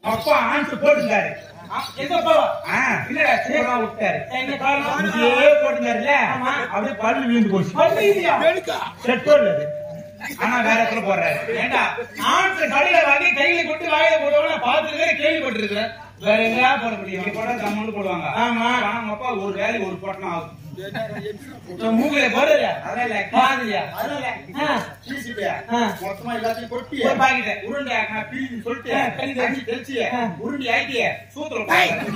அப்பா ஆன்சர் போட்டுருந்தாரு ஆ, எங்க போவா ஆ, இல்லடா சூப்பரா விட்டாரு என்ன காரணம் இங்கேயே போட்டுருந்தாருல அப்படியே பல்லு விழுந்து போச்சு பண்ணுவீங்களா செட்டோல் அது ஆனா வேற இடத்துல போடுறாரு ஏண்டா ஆன்சர் கடையில வாங்கி கையில கொண்டு வாயில போடுவாங்க பாத்துருக்கேன் கேள்விப்பட்டிருக்கிறேன் வேற எங்கயா போட முடியும் இங்க போட்டா கம்முன்னு போடுவாங்க ஆமா. அவங்க அப்பா ஒரு வேலைக்கு ஒரு போட்டணும் ஆகும் உன் மூக்குல போடுறியா அதெல்லாம் இல்ல. பாதியா அதெல்லாம் இல்ல. ஆ. பீசிட்டியா? ஆ. மொத்தமா எல்லாத்தையும் கொட்டி ஒரு பாக்கெட்டு. உருண்டை நான் பீசின்னு சொல்லிட்டு ஆ, கழுவி தண்ணி தெளிச்சு ஆ. உருண்டை ஆக்கிய சூத்திரம்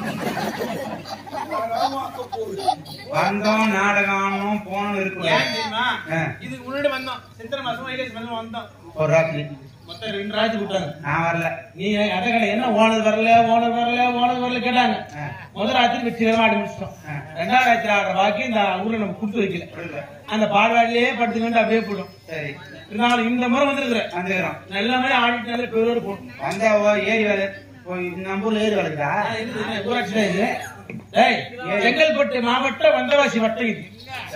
வந்தோம் நாடகம் போனோம் ஏன் இருக்கக்கூடாது தெரியுமா ஆ. இது முன்னாடி வந்தோம் சித்திரை மாசம் வைகாசி மாசம் வந்தோம் ஒரு ராத்திரி மொத்தம் ரெண்டு ராஜ் விட்டாங்க நான் வரல நீ அடக்கடை என்ன ஓனர் வரல ஓனர் வரல ஓனர் வரல கேட்டாங்க ஆ. முதல் ராத்திரி வெற்றிகரமா ஆடி முடிச்சிட்டோம் ஆ. ரெண்டாவது ராத்திரி ஆடுற பாக்கி இந்த ஊர்ல நம்ம கொடுத்து வைக்கல புரியல. அந்த பால்வாடிலேயே படுத்துக்கிட்டு அப்படியே போடும் சரி இருந்தாலும் இந்த முறை வந்திருக்கிறேன் வந்துக்கிறோம் நல்ல மாதிரி ஆடிட்டு நல்ல பேரோடு போடும் வந்தா ஓ, ஏரி வேலை ஓ, நம்ம ஊர்ல ஏரி வேலைக்குதா ஊராட்சி தான் இது டேய், செங்கல்பட்டு மாவட்டம் வந்தவாசி வட்டம் இது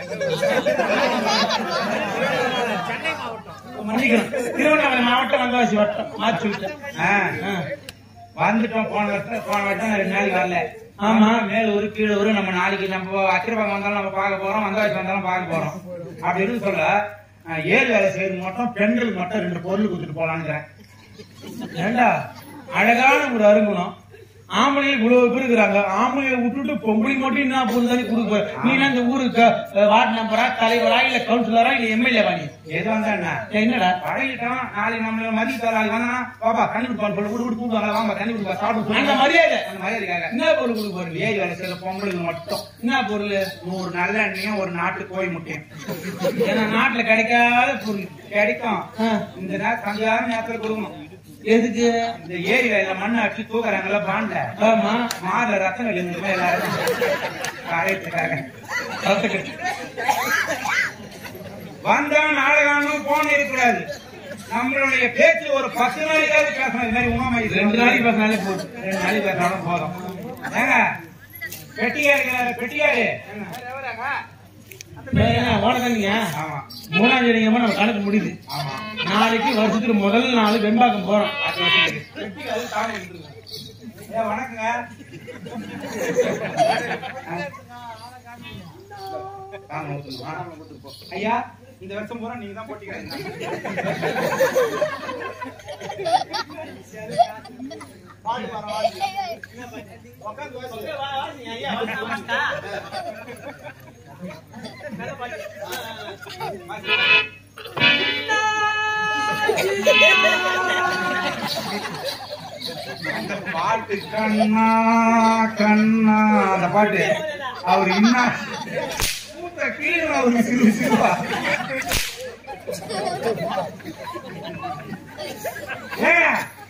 மன்னிக்கணும் திருவண்ணாமலை மாவட்டம் வந்தவாசி வட்டம் மாற்றி விட்டேன் ஆ. ஆ. வந்துட்டோம் போன வருஷம் போன வருஷம் நான் ரெண்டு நாளைக்கு வரல ஆமா. மேல ஒரு கீழே ஒரு நம்ம நாளைக்கு நம்ம அக்கிரபாக்கம் வந்தாலும் நம்ம பார்க்க போறோம் வந்தாச்சு வந்தாலும் பார்க்க போறோம் அப்படின்னு சொல்ல ஆ, ஏழு வேலை செய்யறது மட்டும் பெண்களுக்கு மட்டும் ரெண்டு பொருள் கொடுத்துட்டு போலான்னு ஏண்டா அழகான ஒரு அருங்குணம் ஆம்பளைகள் இவ்வளவு பேர் இருக்கிறாங்க ஆம்பளைகளை விட்டுட்டு பொம்பளை மட்டும் என்ன பொருள் தானே கொடுக்க போற நீ என்ன இந்த ஊருக்கு வார்டு நம்பரா தலைவரா இல்ல கவுன்சிலரா இல்ல எம்எல்ஏ வாணி எது வந்தா என்ன என்னடா பழகிட்டோம் நாளைக்கு நம்மள மதிப்பு நாளைக்கு வந்தா பாப்பா தண்ணி குடிப்பான்னு சொல்லி விட்டு விட்டு கூப்பிடுவாங்க வாங்க தண்ணி குடிப்பா சாப்பிட்டு அந்த மரியாதை அந்த மரியாதைக்காக என்ன பொருள் கொடுக்க போறீங்க ஏழு வேலை செய்யற பொம்பளைக்கு மட்டும் என்ன பொருள் நூறு நல்ல எண்ணெயும் ஒரு நாட்டு கோழி முட்டையும் ஏன்னா நாட்டுல கிடைக்காத பொருள் கிடைக்கும் ஆ. இந்த நேரம் சந்தையான நேரத்துல கொடுக்கணும் எதுக்கு இந்த ஏரி வேலையில மண்ணை அடிச்சு தூக்குறாங்கல்ல பாண்ட ஆமா மாத ரத்தம் எழுந்துருமே எல்லாரும் காரியத்துக்காக ரத்தக்கட்டு. வந்தவன் நாடகம் போன இருக்கக்கூடாது நம்மளுடைய பேச்சு ஒரு பத்து நாளைக்காவது பேசணும் இது மாதிரி உமாமை ரெண்டு நாளைக்கு பேசினாலே போதும் ரெண்டு நாளைக்கு பேசினாலும் போதும் ஏங்க பெட்டியாரு பெட்டியாரு ஓனதானீங்க ஆமா மூணாம் தேதிங்கம்மா நம்ம கணக்கு முடியுது ஆமா நாளைக்கு வருஷத்துக்கு முதல் நாள் வெண்பாக்கம் போறோம் அது வந்து பெட்டியாரு தானே விட்டுருங்க. ஏ, வணக்கங்க வாங்க, ஊத்துங்க, வா. ஐயா இந்த வருஷம் பூரா நீங்க தான் போட்டிக்கிறீங்க அந்த பாட்டு கண்ணா கண்ணா அந்த பாட்டு அவர் இன்னும் மூத்த கீழே அவருக்கு சிறு சிறுவா ஏங்க,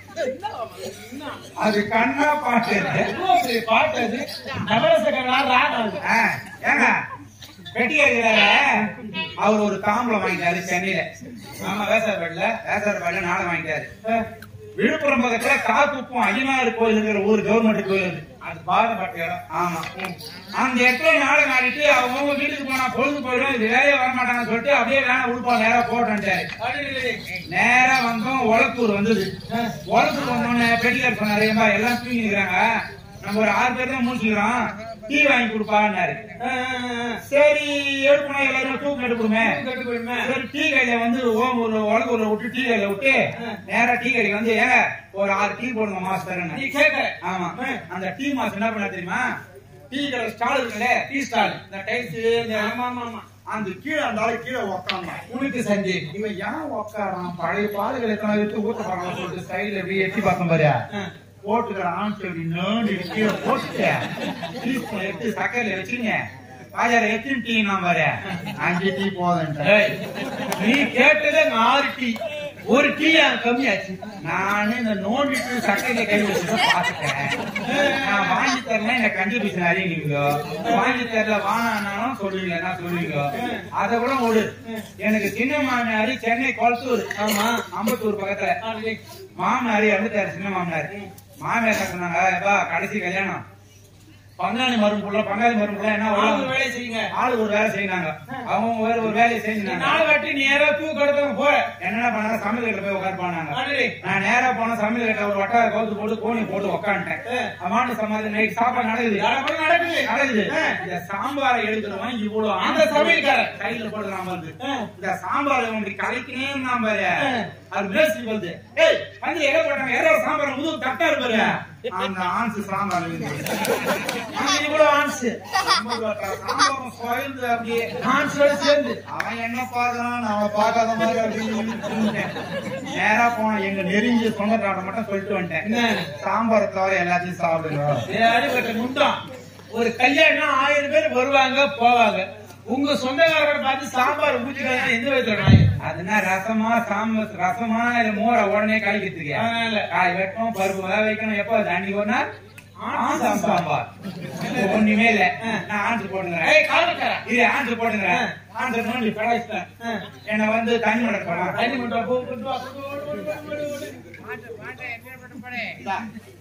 அது கண்ணா பாட்டு எவ்வளவு பெரிய பாட்டு அது நவரசகரா ராகம் அது. ஆ, ஏங்க வெட்டியாரு அவர் ஒரு தாம்பலம் வாங்கிட்டாரு சென்னையில ஆமா வேசார்பாடில வேசார்பாடில நாளை வாங்கிட்டாரு விழுப்புரம் பக்கத்துல காத்துப்பம் அய்யனார் கோயிலுங்கிற ஊர் கவர்மெண்ட் கோயில் அது. அது பாதப்பட்ட இடம் ஆமா அந்த இடத்துல நாடகம் ஆடிட்டு அவங்க வீட்டுக்கு போனா பொழுது போயிடும் இது வேலையே வர மாட்டாங்கன்னு சொல்லிட்டு அப்படியே வேணா உடுப்பா நேரா போட்டேன்ட்டாரு நேரா வந்தோம் ஒலத்தூர் வந்தது ஒலத்தூர் வந்தோடனே பெட்டியார் சொன்னாரு ஏம்பா எல்லாம் தூங்கிக்கிறாங்க நம்ம ஒரு ஆறு பேர் தான் முடிச்சுக்கிறோம் டீ வாங்கி கொடுப்பான்னாரு சரி எடுக்கணும் எல்லாரும் தூக்கம் எடுக்கணுமே சரி டீ கடையில வந்து ஓம் ஒரு உலகூர்ல விட்டு டீ கடையில விட்டு நேரா டீ கடைக்கு வந்து ஏங்க ஒரு ஆறு டீ போடுங்க மாஸ்டர் நீ கேட்கற ஆமா அந்த டீ மாஸ்டர் என்ன பண்ண தெரியுமா டீ கடை ஸ்டால் இருக்குல்ல டீ ஸ்டால் இந்த டைல்ஸ் இந்த ஆமா ஆமா ஆமா அந்த கீழே அந்த ஆளு கீழே உக்காந்தான் உனக்கு சஞ்சய் இவன் ஏன் உக்காரான் பழைய பாலுகளை எத்தனை எடுத்து ஊத்த போறாங்க சொல்லிட்டு சைடுல எப்படி எட்டி பார்த்தோம் பாரு போட்டுக்கிறான் சொல்லி நோண்டி கீழே போட்டுட்டேன் டீஸ்பூன் எடுத்து சக்கரையில வச்சுங்க பாஜார எத்தனை டீ நான் பாரு அஞ்சு டீ போதுன்ட்டேன் ஏய், நீ கேட்டதே ஆறு டீ ஒரு டீ கம்மியாச்சு நானு இந்த நோண்டிட்டு சட்டையில கை வச்சுட்டு பாத்துட்டேன் நான் வாங்கி தரல என்ன கண்டுபிடிச்சு அறிவீங்க வாங்கி தரல வானானாலும் சொல்லுவீங்க என்ன சொல்லுவீங்க அதை கூட விடு எனக்கு சின்ன மாமனாரு சென்னை கொளத்தூர் ஆமா அம்பத்தூர் பக்கத்துல மாமனாரு இறந்துட்டாரு சின்ன மாமனார் மாமியார் என்ன சொன்னாங்க "எப்பா, கடைசி கல்யாணம் பங்காளி மரும்புள்ள பங்காளி மரும்புள்ள என்ன ஆளுங்க வருவாங்க? வேலையை செய்யுங்க ஆளு ஒரு வேலை செய்யினாங்க அவங்க வேற ஒரு வேலையை செஞ்சாங்க நாள் கட்டி நேரா தூக்கு எடுத்தவங்க போற என்னென்ன பண்ணாங்க சமையல் கட்டில போய் உட்கார்ப்பானாங்க அடடே. நான் நேரா போன சமையல் கட்டில ஒரு வட்டார கவுத்து போட்டு கோணி போட்டு உட்காந்துட்டேன் அம்மாண்டு சமாதி நைட் சாப்பாடு நடக்குது நடப்பது நடக்குது நடக்குது ஆ. இந்த சாம்பாரை எடுக்கிறவன் இவ்வளவு அந்த சமையல்காரன். கையில போடுறான் பாரு ஆ. இந்த சாம்பார் இப்படி கலைக்கினே இருந்தான் பாரு ஆ. அது பேசி வருது ஏய் வந்து எங்க போட்டாங்க எரோ சாம்பார் முதுகு தட்டா இருப்பாரு அந்த ஆன்சு சாம்பார் இருக்குது. அங்க இவ்வளவு ஆன்ஸ் சாம்பாரும் சுவைந்து அப்படியே ஆன்ஸோட சேர்ந்து அவன் என்ன பார்க்கறான் அவன் பார்க்காத மாதிரி அப்படின்னு இருந்துட்டேன். நேரா போன எங்க நெருங்கிய சொந்தக்காரன் மட்டும் சொல்லிட்டு வந்துட்டேன் என்ன? சாம்பார் தவிர எல்லாத்தையும் சாப்பிடுங்க அடிபட்ட முண்டம் ஒரு கல்யாணம் ஆயிரம் பேர் வருவாங்க போவாங்க உங்க சொந்தக்காரரை பார்த்து சாம்பார் ஊற்றிக்காங்க எந்த விதத்துல நாய் அதுனா ரசமா சாம்பார் ரசமா இல்ல மோர உடனே கழிக்கிறதுக்கு அதனால. காய் வெட்டணும் பருப்பு வேக வைக்கணும் எப்போ அன்னைக்கு ஒரு நாள் ஆசாம் சாம்பார் ஒண்ணுமே இல்ல நான் ஆன்சர் போட்டுக்கிறேன் ஏய் காலக்கார இது ஆன்சர் போட்டுக்கிறேன் ஆன்சர் பண்ணி படாயிட்டேன் என்ன வந்து தண்ணி மடக்க தண்ணி மட்டும் போ கொண்டு வா, கொண்டு வா, கொண்டு வா, கொண்டு வா, கொண்டு வா.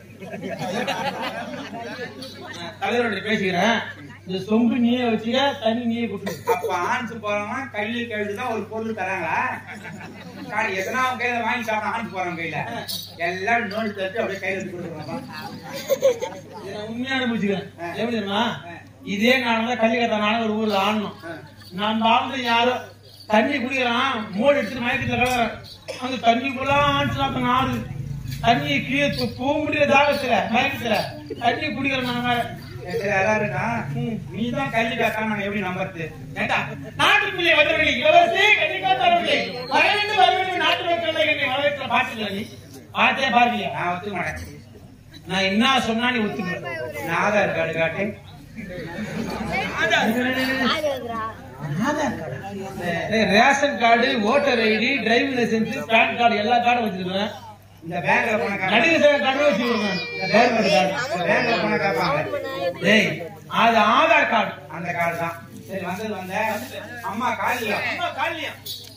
நான் தலைவரோட பேசிக்கிறேன் இந்த சொம்பு நீயே வச்சுக்க தண்ணி நீயே குட்டு அப்ப ஆன்சர் போறவன் கையில் கழுதுதான் ஒரு பொருள் தராங்களா காடி எத்தனா அவன் கையில வாங்கி சாப்பிட ஆன்சர் போறவன் கையில எல்லாம் நோண்டி தட்டு அப்படியே கையில எடுத்து கொடுக்குறான் இதை நான் உண்மையா அனுபவிச்சுக்கிறேன் எப்படி தெரியுமா இதே நான் தான் கள்ளிக்கட்டான ஒரு ஊர்ல ஆடணும் நான் வாழ்ந்த யாரோ தண்ணி குடிக்கிறான் மோடு எடுத்துட்டு மயக்கத்துல கிடக்குறேன் அந்த தண்ணி ஃபுல்லா ஆண்டு நாடு தண்ணியை கீழே து- போக முடியல தாகத்துல மயக்கத்துல தண்ணி குடிக்கிறேன் நான் வேற சரி அதான் இருக்கா நீ தான் கல்வி காட்டா நாங்க எப்படி நம்புறது ஏண்டா, நாட்டுக்குள்ளே வந்தவர்களே இளவரசே கண்டிக்காதவர்களே வர வேண்டும் வர வேண்டும் நாட்டு மக்களை என்னை வரவேற்ற பாட்டுல நீ பார்த்தே பாருங்க நான் ஒத்துக்க மாட்டேன் நான் என்ன சொன்னா நீ ஒத்துக்குவேன் நான் ஆதார் கார்டு காட்டு ஏய், ration card voter ID driving licence PAN card எல்லா கார்டும் வச்சிருக்கேன் இந்த பேங்க்ல போன கார்டு நடிகர் சேவை கார்டு வச்சிருக்கேன் கவர்மெண்ட் கார்டு பேங்க்ல போன கேட்பாங்க டேய் அது ஆதார் கார்டு அந்த கார்டு தான் சரி வந்தது வந்த அம்மா காலியா அம்மா காலியா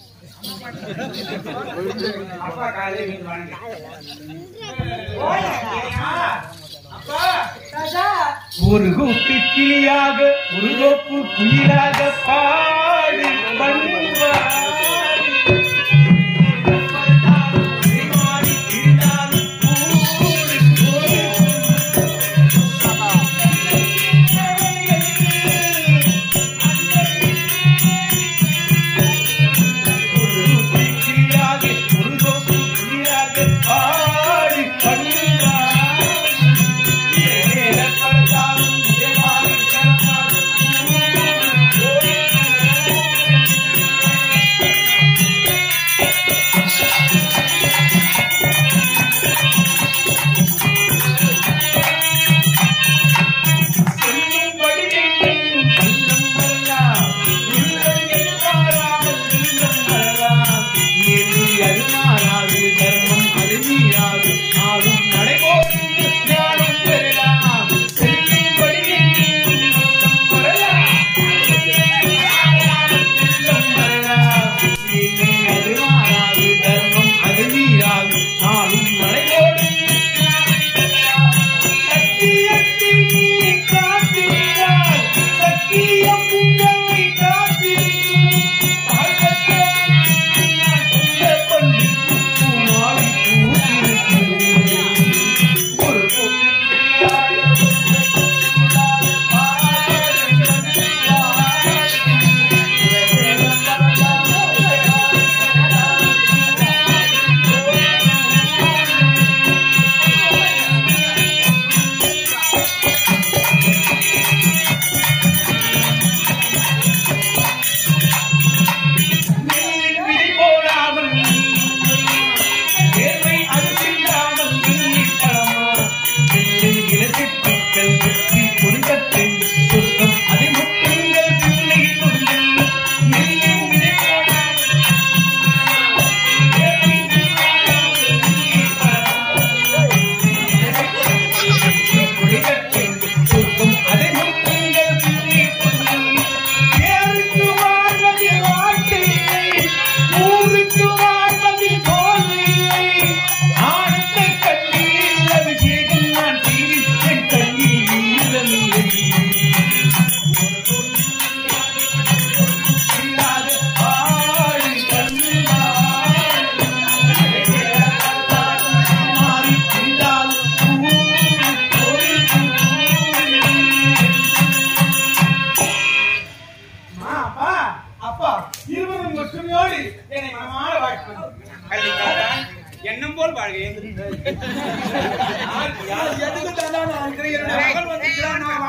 அப்பா காலையில வீட்டு வாங்க அப்பா ஒரு கூட்டு கிளியாக ஒரு கோப்பு குயிலாக பாடு பண்பாடு. மாறி இருந்தாலும் கூடு கூடு. ஒரு கூட்டு கிளியாக ஒரு கோப்பு குயிலாக பாடு பண்பாடு. ஏழ படுத்தாலும் ஏமாறு கரத்தாலும் கூடு கூடு.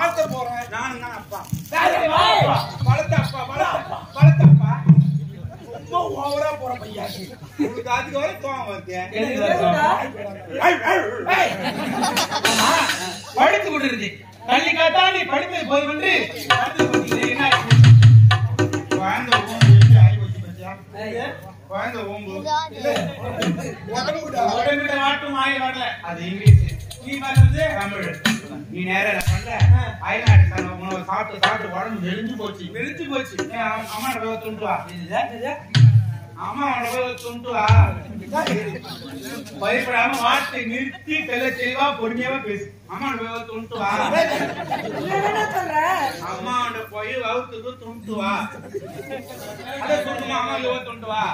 வாழ்த்த போறேன் நானும் தான் அப்பா டேய், டேய், வளர்த்த அப்பா வளர்த்த வளர்த்த அப்பா ரொம்ப ஓவரா போற பையன் உங்களுக்கு அதுக்கு வரை தோணம் வருது எதுக்கு வருத்தம்? ஆமா, படித்து கொண்டிருந்தேன் தள்ளி காத்தா நீ படித்தது போதும் என்று படித்துக் கொண்டிருந்தேன். என்ன ஆச்சு? குழந்தை ஓம்பு எப்படி ஆகி போச்சு பாத்தியா? குழந்தை ஓம்பு உடன்கிட்ட மாட்டும் ஆய் வரல அது இங்கிலீஷ் நீ பார்த்தது தமிழ் நீ நேரா இதை பண்ற அயல்நாட்டு சார்ந்த உணவை சாப்பிட்டு சாப்பிட்டு உடம்பு நெறிஞ்சு போச்சு வெளுத்து போச்சு ஏன் அம்மா- அம்மா போய் துண்டு வா அம்மா அவனை போய் துண்டு வா பயப்படாம வார்த்தை நிறுத்தி தெல்ல தெளிவா பொறுமையாவா பேசு அம்மா போய் துண்டு வா அம்மா அவனை போய் வகுத்துக்கு துண்டு வா அதை சொல்லுமா அம்மா போய் துண்டு வா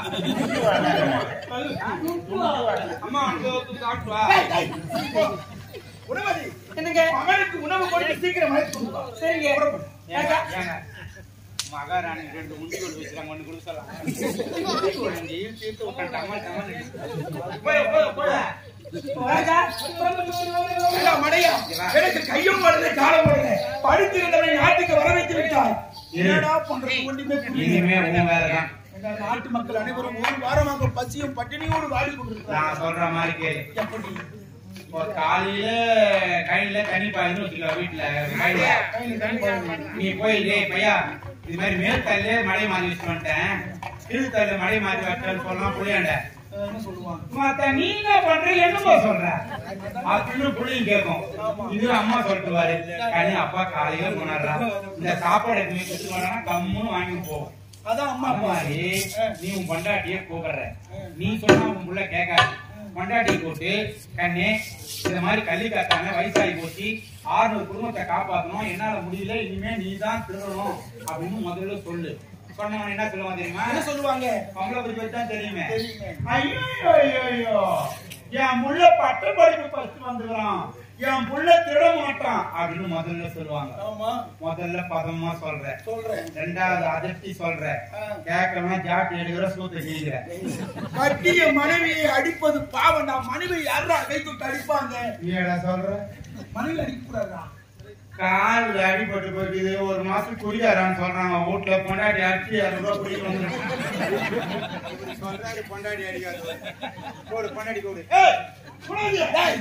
அம்மா அவனை போய் சாப்பிட்டு வா உணவதி என்னங்க மகனுக்கு உணவு கொடுத்து சீக்கிரம் அழைத்து கொண்டு வா. சரிங்க ஏங்க, ஏங்க. மகாராணி ரெண்டு முண்டிகள் வச்சுறாங்க ஒண்ணு கொடுக்கலாம் இழுத்து இழுத்து விட்டாங்க அம்மா தம்மா போய் போய் போய் ராஜா ஏண்டா மடையா, எனக்கு கையும் வரல காலம் வரல படித்து இருந்தவனை நாட்டுக்கு வர வைத்து விட்டாய் என்னடா பண்றது ஒன்றுமே புரியல இனிமே உன் வேலைதான் எங்க நாட்டு மக்கள் அனைவரும் ஒரு வாரமாக பசியும் பட்டினியோடு வாடி கொண்டிருக்கிறார் நான் சொல்ற மாதிரி கேளு எப்படி இப்போ காலையில கையில தண்ணி பாயுன்னு வச்சுக்கோ வீட்டுல கையில கையில தண்ணி பாருங்க. நீ போய் டேய் பையா இது மாதிரி மேற்கல்ல மழை மாறி வச்சு வந்துட்டேன் கீழ்த்தல்ல மழை மாறி வச்சேன்னு சொல்லலாம் புளியாண்ட அஹ் என்ன சொல்லுவான் மத்த நீ என்ன பண்ற என்னமோ சொல்ற அப்படின்னு புள்ளையும் கேட்கும் இது அம்மா சொல்லிட்டு வாரு கண்ணு அப்பா காலையில போனாடுறா இந்த சாப்பாடு எதுவுமே கொடுத்து போனா கம்முன்னு வாங்கி போவோம் அதான் அம்மா அப்பா மாதிரி நீ உன் பொண்டாட்டிய கூப்பிடுற நீ சொன்னா உன் புள்ள கேட்காது பொண்டாட்டி கூப்பிட்டு கண்ணே இந்த மாதிரி கள்ளி காத்தாங்க வயசாகி போச்சு ஆறுநூறு குடும்பத்தை காப்பாத்தணும் என்னால முடியல இனிமே நீ தான் திருடணும் அப்படின்னு முதல்ல சொல்லு சொன்னவன் என்ன சொல்லுவான் தெரியுமா என்ன சொல்லுவாங்க பொம்பளை பத்தி பத்தி தான் தெரியுமே தெரியுமே. ஐயோ ஐயோ ஐயோ என் புள்ள பட்ட படிப்பு ஃபர்ஸ்ட் வந்துக்கிறான் என் புள்ள திருட மாட்டான் அப்படின்னு முதல்ல சொல்லுவாங்க ஆமா முதல்ல பதமா சொல்ற சொல்றேன் ரெண்டாவது அதிர்ச்சி சொல்ற ஆ. கேட்கலாம் ஜாட்டி எடுக்கிற சூத்த செய்கிற கட்டிய மனைவியை அடிப்பது பாவம் நான் மனைவி யாரா கை தொட்டு அடிப்பாங்க நீடா சொல்ற மனைவி அடிக்க கூடாதா கால் அடிபட்டு போயிட்டு ஒரு மாசம் குடிக்காரான்னு சொல்றாங்க வீட்டுல பொண்டாட்டி அடிச்சு இரநூறு ரூபாய் குடிக்க வந்து சொல்றாரு பொண்டாட்டி அடிக்காது ஒரு பொண்டாட்டி கூடு ஏய், குழந்தையா, டேய்.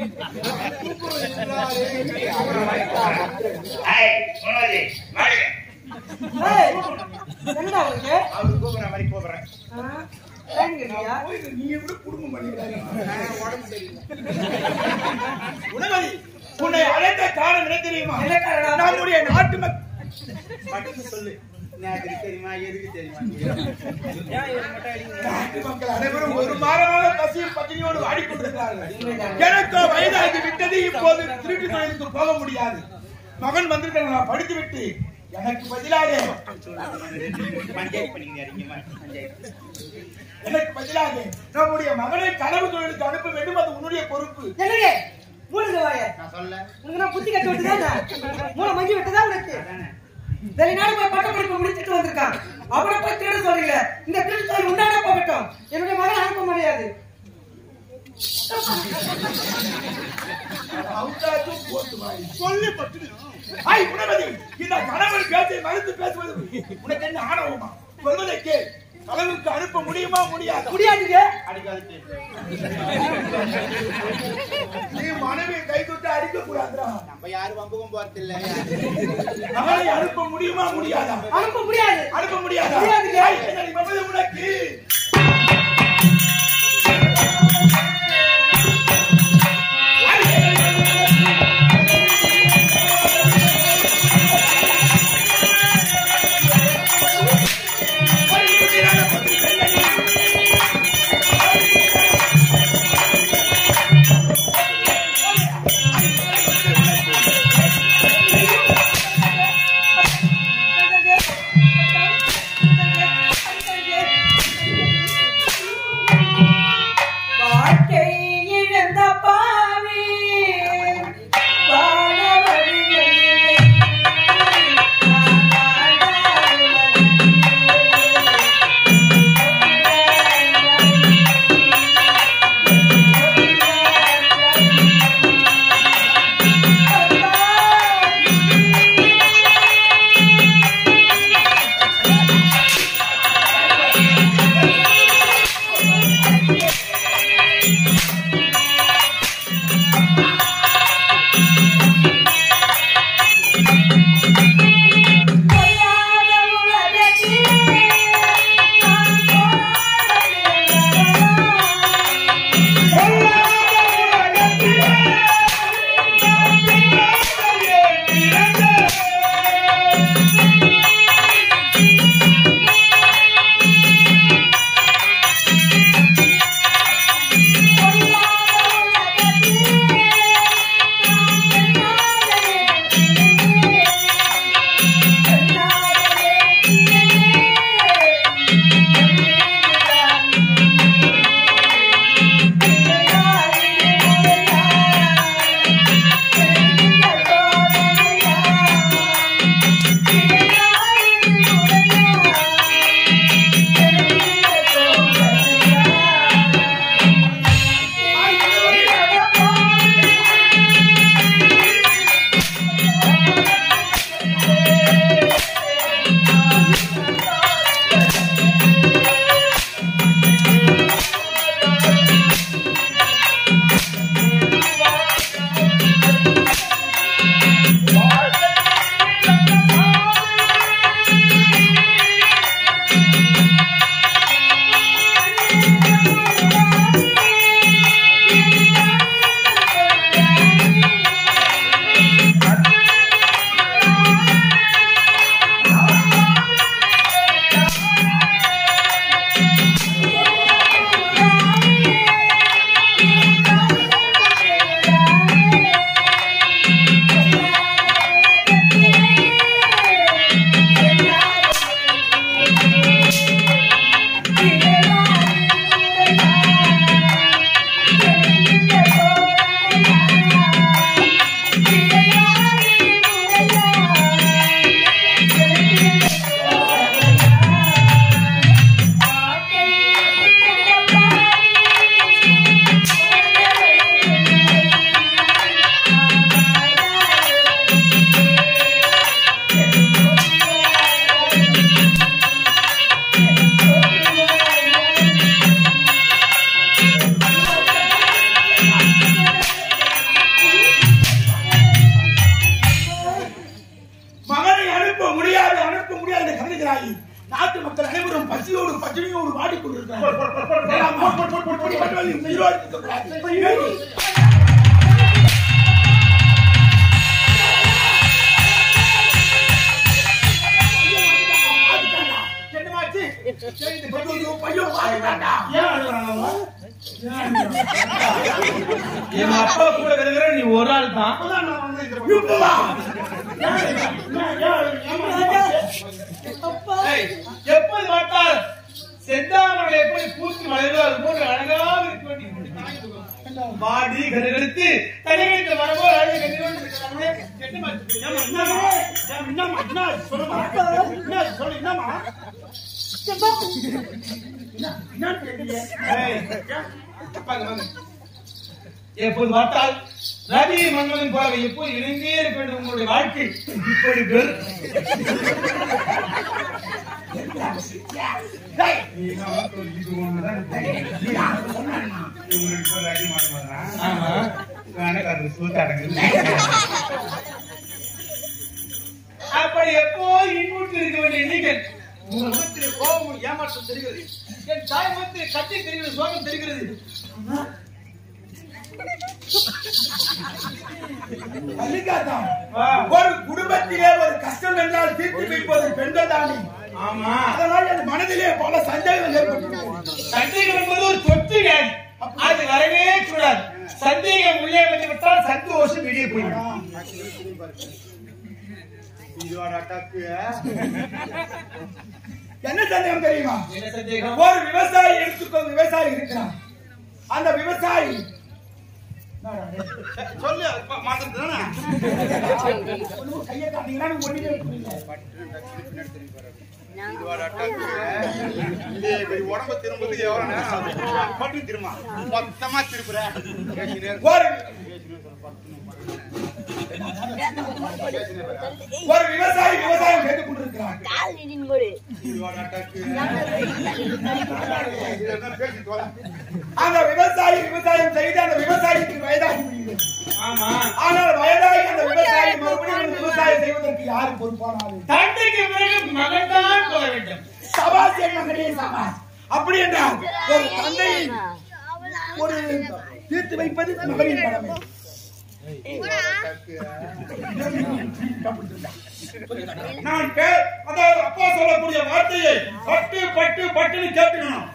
ஏய், என்னடா உங்களுக்கு அவரு கூப்பிடுற மாதிரி கூப்பிடுறேன் ஆ, ஏங்கய்யா? போய் நீங்க கூட குடும்பம் பண்ணிக்கிறாங்க உணவதி உன்னை அழைத்த காரணம் என்ன தெரியுமா என்ன காரணம்? நம்முடைய நாட்டு மக்கள் மட்டும் சொல்லு எனக்கு தெரியுமா எதுக்கு தெரியுமா ஏன் இவரு மட்டும் அடிக்கிறீங்க? நாட்டு மக்கள் அனைவரும் ஒரு மாதமாக பசியும் பட்டினியோடு வாடிக்கொண்டிருக்கிறார்கள் எனக்கு வயதாகி விட்டது இப்போது திருட்டு தொழிலுக்கு போக முடியாது மகன் வந்திருக்கிறான் நான் படித்து விட்டு எனக்கு பதிலாக பஞ்சாயத்து பண்ணிக்கிறீங்க அதிகமா பஞ்சாயத்து எனக்கு பதிலாக நம்முடைய மகனை கனவு தொழிலுக்கு அனுப்ப வேண்டும் அது உன்னுடைய பொறுப்பு என்னங்க மூணுங்க வாய நான் சொல்ல உனக்கு நான் புத்தி கட்டு விட்டுதானே மூளை மங்கி விட்டதா உனக்கு அதானே வெளிநாடு போய் பட்ட படிப்பு முடிச்சுட்டு வந்திருக்கான் அவனை போய் திருட சொல்றீங்க இந்த திருட்டு தொழில் உண்டான போகட்டும் என்னுடைய மகன் அனுப்ப முடியாது அவுத்தாச்சும் போட்டு வாய். சொல்லி பட்டு ஐய் உணவதி இந்த கணவன் பேச்சை மறுத்து பேசுவது உனக்கு என்ன ஆணவமா சொல்வதை கேள் கனவுக்கு அனுப்ப முடியுமா முடியாதா முடியாதுங்க அடிக்காது நீ மனைவியை கை தொட்டு அடிக்க கூடாதுடா நம்ம யாரும் வம்புக்கும் போறது இல்ல மகனை அனுப்ப முடியுமா முடியாதா அனுப்ப முடியாது அனுப்ப முடியாதா முடியாதுங்க. ஐய், என்னடி மமதை உனக்கு ஐய், என்னடி மமதை உனக்கு? ஐய், குட்டியான பொண்ணு பெண்ணடி. மகனை அனுப்ப முடியாது அனுப்ப முடியாது என்று கருதுகிறாய் நாட்டு மக்கள் அனைவரும் பசியோடு பட்டினியோடு வாடிக்கொண்டிருக்கிறார்கள் என்னமாச்சு? சரி, இந்த பையன் பையன் வாங்கிட்டான்டா. எங்க அப்பா கூட இருக்கிற நீ ஒரு ஆள் தான் இப்ப வா. ஏய், எப்போது பார்த்தால் செந்தாமரை எப்படி பூத்து மலர்ந்தோ அது போன்று அழகாக இருக்க வேண்டிய வாடி கருகடுத்து தலைவருக்கு வரவோ அழகு கண்டிப்பாக இருக்கிறாங்களே கெட்ட மாச்சு ஏம்மா, என்னம்மா? ஏம்மா, என்னம்மா? என்ன சொல்லுமா? என்ன சொல்லு, என்னம்மா? என்னன்னு கேட்டீங்க? ஏய், அப்பாங்க வாங்க. எப்போது பார்த்தால் ரவி மன்னன் போல எப்போது இணைந்தே இருக்க வேண்டும் உங்களுடைய வாழ்க்கை இப்படி பெரு டேய், ஆமா அப்படி எப்போ இன்புற்று இருக்க வேண்டிய நீங்கள் உங்கள் முகத்தில் கோபம் ஏமாற்றம் தெரிகிறது என் தாய் முகத்தில் கட்டி தெரிகிறது சோகம் தெரிகிறது மல்லிகாதா, ஆ. ஒரு குடும்பத்திலே ஒரு கஷ்டம் என்றால் தீர்த்து வைப்பது பெண்கள் தானே ஆமா அதனால் என் மனதிலே பல சந்தேகங்கள் ஏற்பட்டு சந்தேகம் என்பது ஒரு தொற்று வியாதி அது வரவே கூடாது சந்தேகம் உள்ளே வந்து விட்டால் சந்தோஷம் வெளியே போய்விடும் என்ன சந்தேகம் தெரியுமா என்ன சந்தேகம் ஒரு விவசாயி எடுத்துக்கோ விவசாயி இருக்கிறான் அந்த விவசாயி சொல்லு மாத்திரம் தானே ஒண்ணும் கையை காட்டிங்கன்னா எனக்கு ஒண்ணுமே புரியல. உடம்ப திரும்புறது எவ்வளவு நேரம் ஆகும்? பட்டு திரும்ப மொத்தமா திருப்புறேன் ஒரு ஒரு விவசாயி விவசாயம் செய்து கொண்டிருக்கிறான் அந்த விவசாயி விவசாயம் செய்து அந்த விவசாயிக்கு வயதாகி விடுகிறது ஆமா ஆனால் வயதாகி அந்த விவசாயி மறுபடியும் மறுபடியும் விவசாயம் செய்வதற்கு யாரு பொறுப்பானாரு தந்தைக்கு பிறகு மகன் தான் போக வேண்டும் சபாஸ் என் மகனே சபாஸ் அப்படி என்றால் ஒரு தந்தையை ஒரு தீர்த்து வைப்பது மகனின் கடமை நான் கே- அதாவது அப்பா சொல்லக்கூடிய வார்த்தையை பட்டு பட்டு பட்டுன்னு கேட்கணும்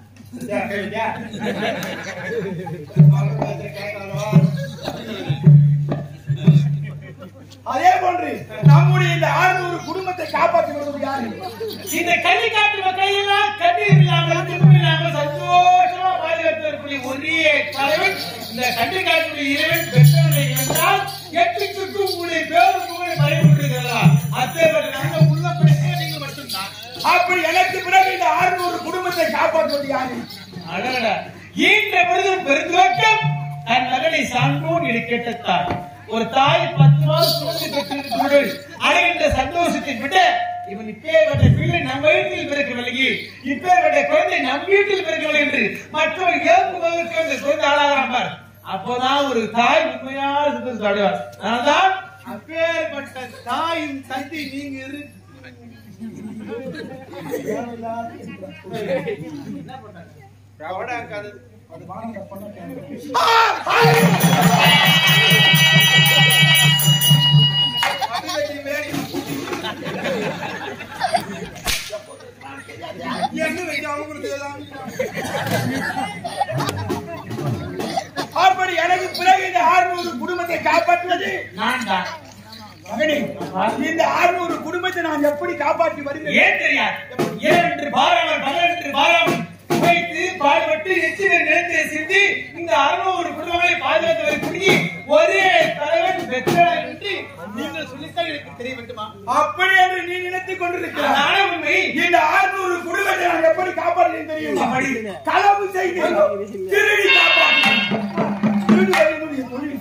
அதே போன்று நம்முடைய இந்த ஆறுநூறு குடும்பத்தை காப்பாற்றி வருவது யாரு இந்த கன்னிக்காட்டு மக்களை எல்லாம் கண்ணீர் இல்லாமல் துன்பம் இல்லாமல் சந்தோஷமா பாதுகாத்து வரக்கூடிய ஒரே தலைவன் இந்த கன்னிக்காட்டுடைய இறைவன் பெற்றவனை இழந்தால் எட்டு சுற்றும் உங்களுடைய பேரும் புகழை பயன்படுத்துகிறதா அத்தேவர் நாங்கள் உள்ள பிரச்சனை நீங்கள் மட்டும்தான் அப்படி எனக்கு பிறகு இந்த ஆறுநூறு குடும்பத்தை காப்பாற்றுவது யாரு அடடா ஈன்ற பொழுதும் பெருந்துவக்கம் தன் மகனை சான்றோன் என கேட்ட தாய் ஒரு தாய் பத்து மாதம் சுமந்து பெற்றிருக்கிறது அடைகின்ற சந்தோஷத்தை விட இவன் இப்பேற்பட்ட பிள்ளை நம் வயிற்றில் பிறக்கவில்லையே இப்பேற்பட்ட குழந்தை நம் வீட்டில் பிறக்கவில்லை என்று மற்றவர் ஏற்புவதற்கு அந்த குழந்தை ஆளாகிறான் பார் அப்போதான் ஒரு தாய் உண்மையான சுத்தத்தை அடைவார் அதனால்தான் அப்பேற்பட்ட தாயின் தந்தை நீங்க இரு அப்படி எனக்கு பிறகு இந்த ஆறுநூறு குடும்பத்தை காப்பாற்றுவது நான் தான் மகனே இந்த ஆறுநூறு குடும்பத்தை நான் எப்படி காப்பாற்றி வருகிறேன் ஏன் தெரியாது ஏன் என்று பாராமல் பகல் என்று பாராமல் வைத்து பாடுபட்டு எச்சிலை நிலத்தை சிந்தி இந்த அறுநூறு குடும்பங்களை பாதுகாத்து குடிக்கி ஒரே தலைவன் பெற்றார் என்று நீங்கள் சொல்லித்தான் எனக்கு தெரிய வேண்டுமா அப்படி என்று நீ நினைத்துக் கொண்டிருக்கிறாய் அதான உண்மை இந்த ஆறுநூறு குடும்பத்தை நான் எப்படி காப்பாற்றேன் தெரியுமா எப்படி? களவு செய்து திருடி காப்பாற்றேன் திருடுவது என்னுடைய தொழில்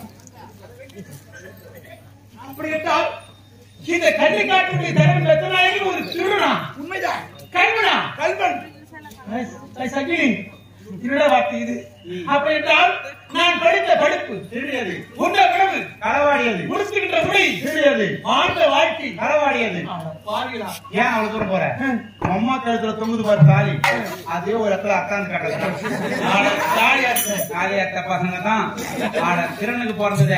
அப்படி என்றால் இந்த கன்னிக்காட்டுடைய தலைவன் பெற்றனாயகி ஒரு திருடனா உண்மைதான் கல்வனா கல்வன் சகிலி திருட வார்த்தை இது அப்படி என்றால் நான் படித்த படிப்பு திருடியது உண்ட உணவு களவாடியது முடிச்சுக்கின்ற முடி திருடியது வாழ்ந்த வாழ்க்கை களவாடியது பாருங்களா ஏன் அவ்வளவு தூரம் போற அம்மா கழுத்துல தொங்குது பாரு தாலி அதே ஒரு இடத்துல அத்தான் கட்டல தாலி அத்த பசங்க தான் ஆட திறனுக்கு பிறந்ததே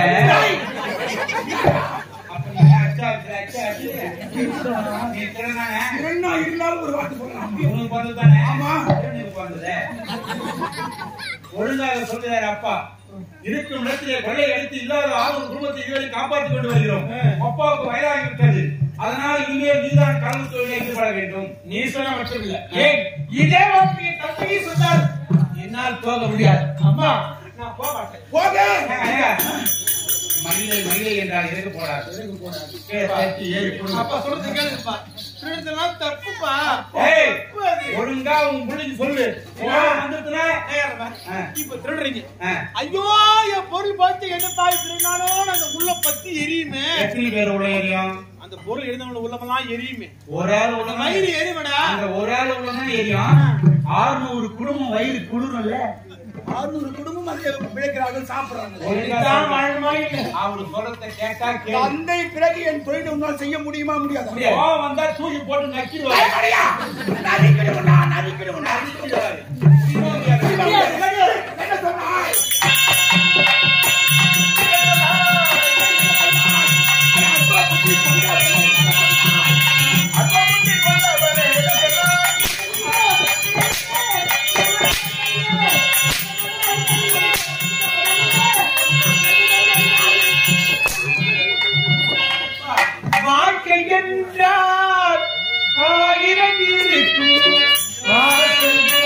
அப்ப நீ அச்சா வச்சுற, அச்சா வச்சுற. நீ திறனானே? என்ன இருந்தாலும் ஒரு வார்த்தை சொல்லலாம் உனக்கு பிறந்தது தானே? ஆமா. திறனுக்கு பிறந்ததே. ஒழுங்காக சொல்லுறாரு அப்பா இருக்கும் இடத்திலே கொள்ளை அடித்து இல்லாத ஆறு குடும்பத்தை இதுவரை காப்பாற்றிக் கொண்டு வருகிறோம் அப்பாவுக்கு வயதாகி விட்டது அதனால் இனிமேல் நீதான் கலந்து தொழிலை ஈடுபட வேண்டும் நீ சொன்ன மட்டும் இல்ல ஏன் இதே வார்த்தையை தந்தையை சொன்னார் என்னால் போக முடியாது அம்மா நான் போக மாட்டேன் போக ஏங்க, ஏங்க. மயிலை மயிலை என்றால் எதுக்கு போடாது கீழே தட்டி ஏறி கொடுங்க. அப்பா சொல்றது கேளுப்பா திருடுறதுலாம் தப்புப்பா ஏய், தப்பு அது. ஒழுங்கா உன் பிள்ளைக்கு சொல்லு ஏதாவது வந்துருச்சுன்னா, ஆ, இப்ப திருடுறீங்க ஆ. ஐயோ என் பொருள் பார்த்து என்ன தாய் திருநாளும் அந்த உள்ள பத்தி எரியுமே எத்தனை பேர் உள்ள எரியும் அந்த பொருள் எழுந்தவங்க உள்ளமெல்லாம் எரியுமே ஒரு ஆள் உள்ள வயிறு எரிவடா அந்த ஒரு ஆள் உள்ளதான் எரியும் ஆறுநூறு குடும்பம் வயிறு குளிரும்ல ஆறுநூறு குடும்பம் அதை பிழைக்கிறார்கள் சாப்பிடுறாங்க ஒழுங்கா இதுதான் சொல்லு. வாழ்மா இல்லை அவரு சொல்றத கேட்டா கேளு தந்தை பிறகு என் தொழில் உன்னால் செய்ய முடியுமா முடியாது கோவம் வந்தா தூக்கி போட்டு நக்கிடுவாரு என்ன சொன்னாய் வாழ்க்கை என்றால் ஆயிரம் இருக்கும் வாசல்கள்